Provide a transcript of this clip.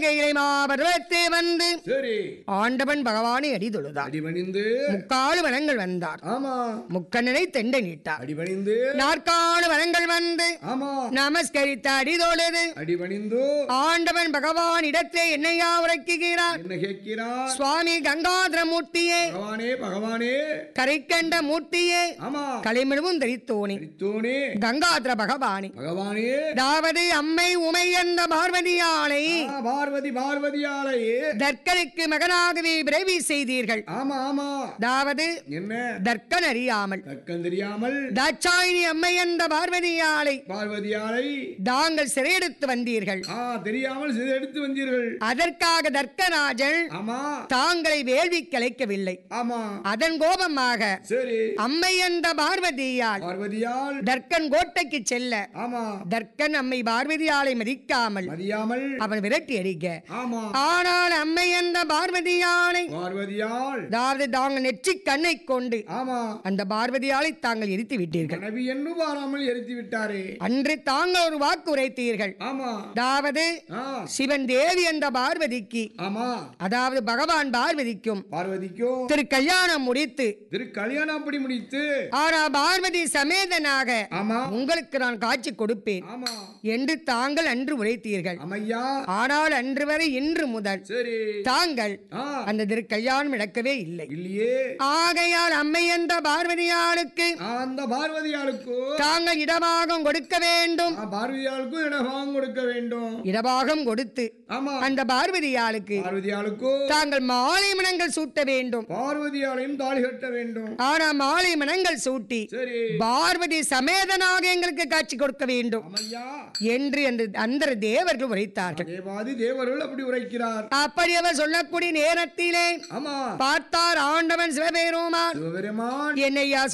மாபருவத்தே வந்து சரி ஆண்டவன் பகவானை அடி தொழுதார் அடிபணிந்து முக்காலு வனங்கள் வந்தார் ஆமா முக்கண்ணனை தெண்டை நீட்டார் அடிபணிந்து நாற்காலு வனங்கள் வந்து ஆமா நமஸ்கரித்த அடி தொழுது அடிபணிந்து ஆண்டவன் பகவான் இடத்தை என்னையா உரைக்குகிறார் என்ன கேட்கிறார் சுவாமி கங்காதர மூர்த்தியே பகவானே பகவானே கரைக்கண்ட மூர்த்தியே ஆமா கலைமிழவும் தரித்தோனே கரித்தோனே கங்காதர பகவானே பகவானே அதாவது அம்மை உமை என்ற பார்வதியாளை ஆ, பார்வதி பார்வதியாலையே தர்க்கனுக்கு மகனாகவே பிறவி செய்தீர்கள் ஆமா ஆமா அதாவது என்ன தர்க்கன் அறியாமல் தக்கம் தெரியாமல் தாட்சாயினி அம்மை என்ற பார்வதியாளை பார்வதியாலை தாங்கள் சிறையெடுத்து வந்தீர்கள் ஆ தெரியாமல் சிதை எடுத்து வந்தீர்கள் அதற்காக தர்க்கராஜன் ஆமா தாங்களை வேள்வி கலைக்கவில்லை ஆமா அதன் கோபமாக சரி அம்மை என்ற பார்வதியால் பார்வதியால் தர்க்கன் கோட்டைக்கு செல்ல ஆமா தர்க்கன் அம்மை பார்வதியாலை மதிக்காமல் மதியாமல் அவன் விரட்டி அடிக்க ஆமா ஆனால் அம்மை என்ற பார்வதியாலை பார்வதியால் அதாவது தாங்கள் நெற்றி கண்ணை கொண்டு ஆமா அந்த பார்வதியாலை தாங்கள் எரித்து விட்டீர்கள் மனைவி என்று பாராமல் எரித்து விட்டாரே அன்று தாங்கள் ஒரு வாக்கு உரைத்தீர்கள் ஆமா அதாவது ஆ சிவன் தேவி என்ற பார்வதிக்கு ஆமா அதாவது பகவான் பார்வதிக்கும் பார்வதிக்கும் திரு கல்யாணம் முடித்து திரு கல்யாணம் அப்படி முடித்து ஆனா பார்வதி சமேதனாக ஆமா உங்களுக்கு நான் காட்சி கொடுப்பேன் ஆமா என்று தாங்கள் அன்று உரைத்தீர்கள் அம்மையா ஆனால் அன்று வரை இன்று முதல் சரி தாங்கள் ஆ அந்த திரு கல்யாணம் நடக்கவே இல்லை இல்லையே ஆகையால் அம்மை என்ற பார்வதியாளுக்கு அந்த பார்வதியாளுக்கு தாங்கள் இடபாகம் கொடுக்க வேண்டும் ஆ, பார்வதியாளுக்கும் இடபாகம் கொடுக்க வேண்டும் இடபாகம் கொடுத்து ஆமா அந்த பார்வதியாளுக்கு பார்வதியாளுக்கு தாங்கள் மாலை மணங்கள் சூட்ட வேண்டும் பார்வதியாளையும் தாலி கட்ட வேண்டும் ஆனா மாலை மணங்கள் சூட்டி சரி பார்வதி சமேதனாக எங்களுக்கு காட்சி கொடுக்க வேண்டும் அம்மையா என்று அந்த அந்த தேவர்கள் உரைத்தார்கள் தேவாதி தேவர்கள் அப்படி உரைக்கிறார் அப்படி அவர் சொல்லக்கூடிய நேரத்திலே ஆமா பார்த்தார் ஆண்டவன் சிவபெருமான் சிவபெருமான் என்னையா